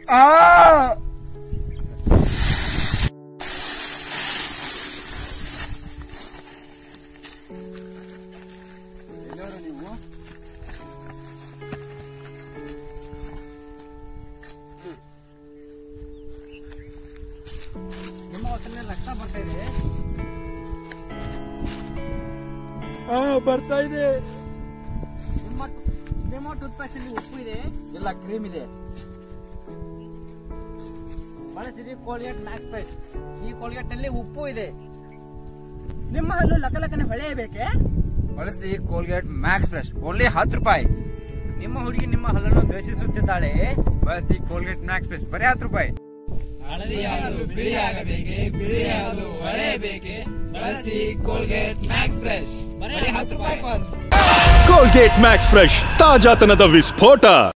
ಎಲ್ಲರೂ ನೀವು ನಿಮ್ಮ ಹೊಟ್ಟೆಲಿ ರಕ್ತ ಬರ್ತಾ ಇದೆ ಆ ಬರ್ತಾ ಇದೆ ನಿಮ್ಮ ನಿಮ್ಮ ಟೂತ್ ಪೇಸ್ಟ್ ಅಲ್ಲಿ ಉಪ್ಪು ಇದೆ ಇಲ್ಲ ಕ್ರೀಮ್ ಇದೆ ಬಳಸಿರಿ ಕೋಲ್ಗೇಟ್ ಮ್ಯಾಕ್ಸ್ ಪೇಸ್ಟ್ ಈ ಕೋಲ್ಗೇಟ್ ಅಲ್ಲಿ ಉಪ್ಪು ಇದೆ ನಿಮ್ಮ ಹಲ್ಲು ಲಕಲಕನೆ ಹೊಳೆಯಬೇಕೆ ಬಳಸಿ ಕೋಲ್ಗೇಟ್ ಮ್ಯಾಕ್ಸ್ ಫ್ರೆಶ್ ಓನ್ಲಿ ಹತ್ತು ರೂಪಾಯಿ ನಿಮ್ಮ ಹುಡುಗಿ ನಿಮ್ಮ ಹಲ್ಲನ್ನು ದ್ವೇಷಿಸುತ್ತಿದ್ದಾಳೆ ಬಳಸಿ ಕೋಲ್ಗೇಟ್ ಮ್ಯಾಕ್ಸ್ ಫ್ರೆಶ್ ಬರೀ ಹತ್ತು ರೂಪಾಯಿ ಹಳದಿಯಾಗಲು ಬಿಳಿಯಾಗಬೇಕೆ ಬಿಳಿಯಾಗಲು ಹೊಳೆಯಬೇಕೆ ಬಳಸಿ ಕೋಲ್ಗೇಟ್ ಮ್ಯಾಕ್ಸ್ ಫ್ರೆಶ್ ಬರೀ ಹತ್ತು ರೂಪಾಯಿ ಬಂದು ಕೋಲ್ಗೇಟ್ ಮ್ಯಾಕ್ಸ್ ಫ್ರೆಶ್ ತಾಜಾತನದ ವಿಸ್ಫೋಟ